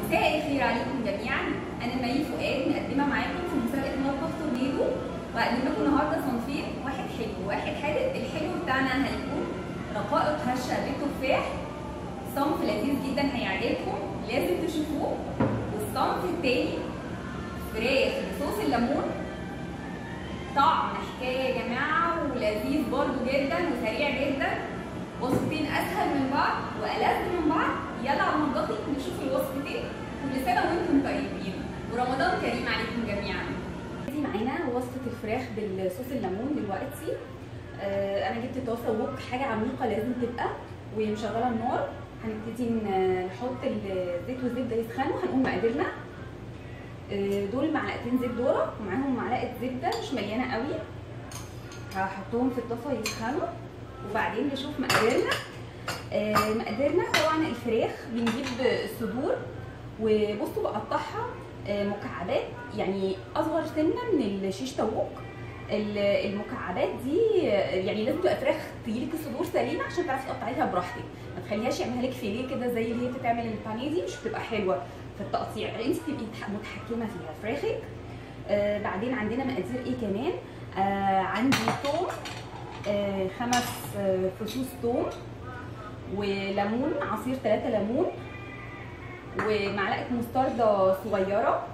مساء الخير عليكم جميعا انا مي فؤاد مقدمه معاكم في مسابقه مطبخ تورنيدو وهقدم لكم النهارده صنفين واحد حلو وواحد حادق الحلو بتاعنا هيكون رقائق هشه بالتفاح صنف لذيذ جدا هيعجبكم لازم تشوفوه والصنف التاني فراخ بصوص الليمون طعم حكايه يا جماعه ولذيذ برضو جدا وسريع جدا وصفتين اسهل من بعض والذ من بعض يلا على مطبخي نشوف الوصفتين كل سنه وانتم طيبين ورمضان كريم عليكم جميعا دي معانا وصفه الفراخ بالصوص الليمون دلوقتي آه انا جبت طاسه ووك حاجه عميقه لازم تبقى ومشغله النار هنبتدي نحط الزيت والزبده يسخنوا هنقوم مقاديرنا آه دول معلقتين زيت ذره ومعاهم معلقه زبده مش مليانه قوي هحطهم في الطاسه يسخنوا وبعدين نشوف مقاديرنا آه مقاديرنا طبعا الفراخ بنجيب الصدور وبصوا بقطعها آه مكعبات يعني اصغر سنه من الشيش طاووق المكعبات دي يعني لازم تبقى فراخ تجيلك الصدور سليمه عشان تعرفي تقطعيها براحتك ما تخليهاش يعملها لك فيليه كده زي اللي هي بتتعمل البانيه دي مش بتبقى حلوه في التقطيع انت تبقي متحكمه فيها فراخك آه بعدين عندنا مقادير ايه كمان آه عندي ثوم آه خمس آه فصوص ثوم وليمون عصير ثلاثة ليمون ومعلقة مستردة صغيرة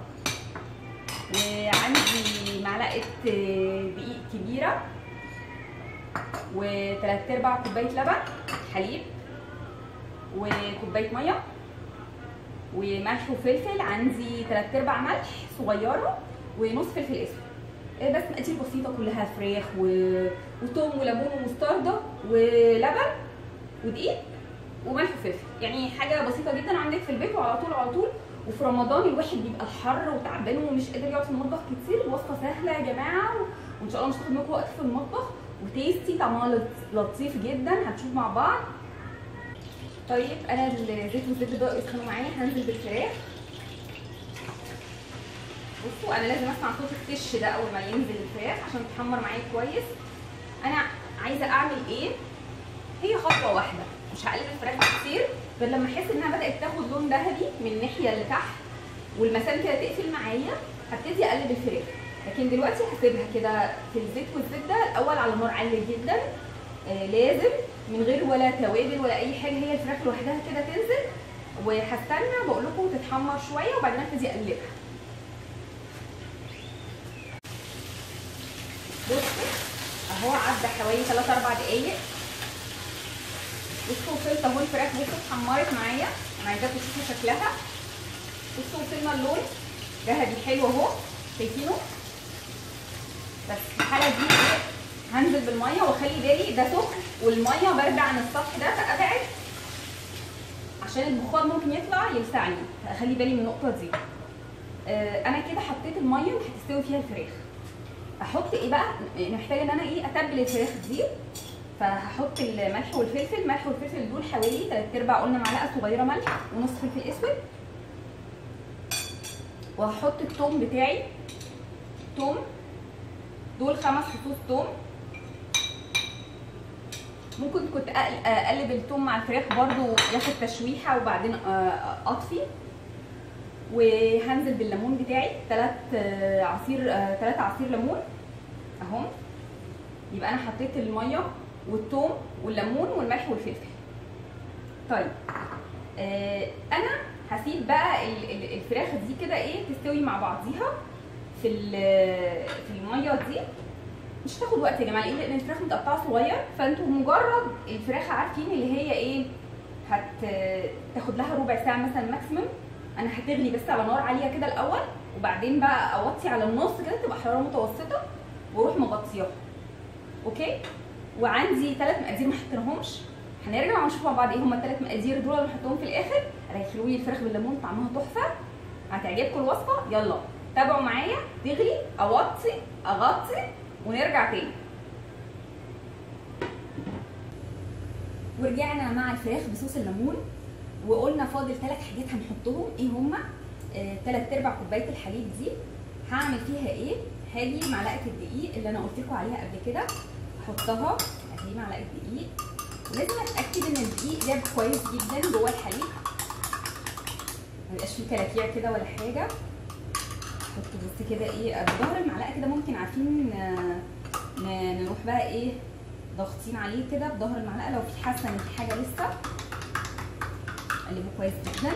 وعندي معلقة دقيق كبيرة وثلاث ارباع كوباية لبن حليب وكوباية مية وملح وفلفل عندي ثلاث ارباع ملح صغيرة ونص فلفل اسود بس مقادير بسيطة كلها فراخ و... وتوم وليمون ومستردة ولبن ودقيق وملح وفلفل يعني حاجه بسيطه جدا عندك في البيت وعلى طول على طول وفي رمضان الواحد بيبقى حر وتعبان ومش قادر يقعد في المطبخ كتير الوصفه سهله يا جماعه وان شاء الله مش هتاخد منكم وقت في المطبخ وتيستي طعمها لطيف جدا هنشوف مع بعض طيب انا الزيت والزبده بدأوا يسخنوا معايا هنزل بالفراخ بصوا انا لازم اسمع صوت التش ده اول ما ينزل الفراخ عشان تتحمر معايا كويس انا عايزه اعمل ايه هي خطوه واحده مش هقلب الفراخ كتير غير لما احس انها بدات تاخد لون ذهبي من الناحيه اللي تحت والمسام كده تقفل معايا هبتدي اقلب الفراخ لكن دلوقتي هسيبها كده في الزيت والزبده الاول على نار عاليه جدا آه لازم من غير ولا توابل ولا اي حاجه هي الفراخ لوحدها كده تنزل وهستنى بقول لكم تتحمر شويه وبعدين ابتدي اقلبها بصوا اهو عدى حوالي 3 4 دقايق بصوا وصلت اهو الفراخ بصوا اتحمرت معايا انا عايزاكم تشوفوا شكلها بصوا وصلنا اللون ذهبي حلو اهو شايفينه بس في الحاله دي ايه هنزل بالميه واخلي بالي ده سخن والميه بارده عن السطح ده فابعد عشان البخار ممكن يطلع يلسعني فاخلي بالي من النقطه دي آه انا كده حطيت الميه اللي هتستوي فيها الفراخ احط ايه بقى محتاجه ان انا ايه اتبل الفراخ دي فهحط الملح والفلفل الملح والفلفل دول حوالي 3 ارباع قلنا معلقه صغيره ملح ونص فلفل اسود وهحط الثوم بتاعي ثوم دول خمس فصوص ثوم ممكن كنت اقلب الثوم مع الفراخ برضو ياخد تشويحه وبعدين اطفي وهنزل بالليمون بتاعي ثلاث عصير ثلاث عصير ليمون اهم يبقى انا حطيت الميه والثوم والليمون والملح والفلفل طيب آه انا هسيب بقى الفراخ دي كده ايه تستوي مع بعضيها في في الميه دي مش هتاخد وقت يا جماعه لان الفراخ متقطعه صغير فانتوا مجرد الفراخ عارفين اللي هي ايه هتاخد لها ربع ساعه مثلا ماكسيمم انا هتغلي بس على نار عاليه كده الاول وبعدين بقى اوطي على النص كده تبقى حراره متوسطه واروح مغطياها اوكي وعندي ثلاث مقادير ما حطيناهمش هنرجع ونشوف مع بعض ايه هما الثلاث مقادير دول اللي هنحطهم في الاخر هيخلوا لي الفراخ بالليمون طعمها تحفه هتعجبكم الوصفه يلا تابعوا معايا تغلي اوطي اغطي ونرجع تاني ورجعنا مع الفراخ بصوص الليمون وقلنا فاضل ثلاث حاجات هنحطهم ايه هما ثلاث آه ارباع كوبايه الحليب دي هعمل فيها ايه هاجي معلقه الدقيق اللي انا قلت لكم عليها قبل كده احطها اهي معلقه دقيق ولازم اتاكد ان الدقيق داب كويس جدا جوه الحليب ما يبقاش فيه كلاكيع كده ولا حاجه حط بس كده ايه بظهر المعلقه كده ممكن عارفين آه، ن- نروح بقى ايه ضاغطين عليه كده بظهر المعلقه لو في حاسه ان في حاجه لسه قلبه كويس جدا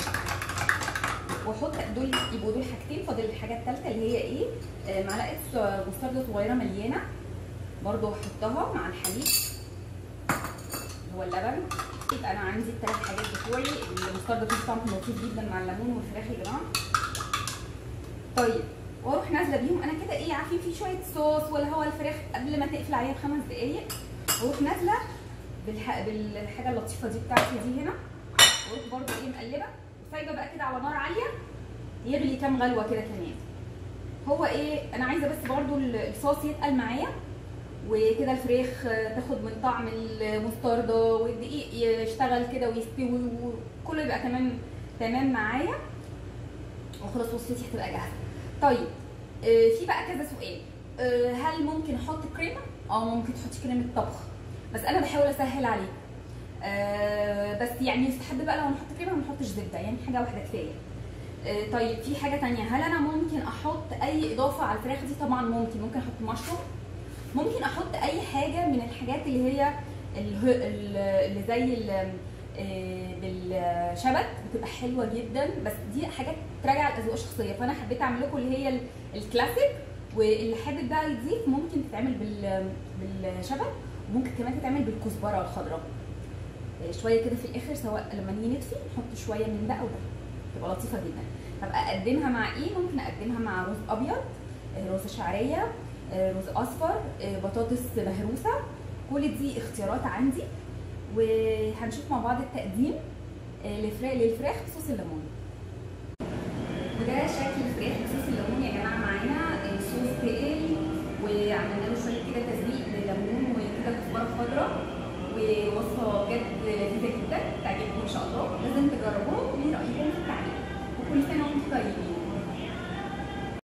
واحط دول يبقوا دول حاجتين فاضل الحاجه الثالثه اللي هي ايه آه، معلقه س- مستردة صغيره مليانه برضو هحطها مع الحليب هو اللبن يبقى انا عندي الثلاث حاجات بتوعي المستردة فيه طعم لطيف جدا مع الليمون والفراخ يا جماعه طيب واروح نازله بيهم انا كده ايه عارفين في شويه صوص ولا هو الفراخ قبل ما تقفل عليها بخمس دقائق واروح نازله بالح... بالحاجه اللطيفه دي بتاعتي دي هنا واروح برضو ايه مقلبه وسايبه بقى كده على نار عاليه يغلي كام غلوه كده كمان هو ايه انا عايزه بس برضو الصوص يتقل معايا وكده الفراخ تاخد من طعم المستردة والدقيق يشتغل كده ويستوي وكله يبقى تمام تمام معايا وخلاص وصفتي هتبقى جاهزه طيب آه، في بقى كذا سؤال آه، هل ممكن احط كريمه اه ممكن تحطي كريمه طبخ بس انا بحاول اسهل عليك آه، بس يعني يستحب بقى لو نحط كريمه ما نحطش زبده يعني حاجه واحده كفايه آه، طيب في حاجه تانية هل انا ممكن احط اي اضافه على الفراخ دي طبعا ممكن ممكن احط مشروم ممكن احط اي حاجه من الحاجات اللي هي اله- ال- اللي زي ال- آه، بالشبت بتبقى حلوه جدا بس دي حاجات تراجع الاذواق الشخصيه فانا حبيت اعمل لكم اللي هي ال- الكلاسيك واللي حابب بقى يضيف ممكن تتعمل بال بالشبت وممكن كمان تتعمل بالكزبره الخضراء آه، شويه كده في الاخر سواء لما نيجي نطفي نحط شويه من ده او ده تبقى لطيفه جدا طب اقدمها مع ايه ممكن اقدمها مع رز ابيض آه، رز شعريه آه، رز اصفر آه، بطاطس مهروسه كل دي اختيارات عندي وهنشوف مع بعض التقديم آه، للفراخ للفراخ بصوص الليمون وده شكل الفراخ بصوص الليمون يا جماعه معانا الصوص تقل وعملنا له شويه كده تزويق لليمون وكده كزبره خضراء ووصفه بجد لذيذه جدا تعجبكم ان شاء الله لازم تجربوها وتقولي رايكم في التعليق وكل سنه وانتم طيبين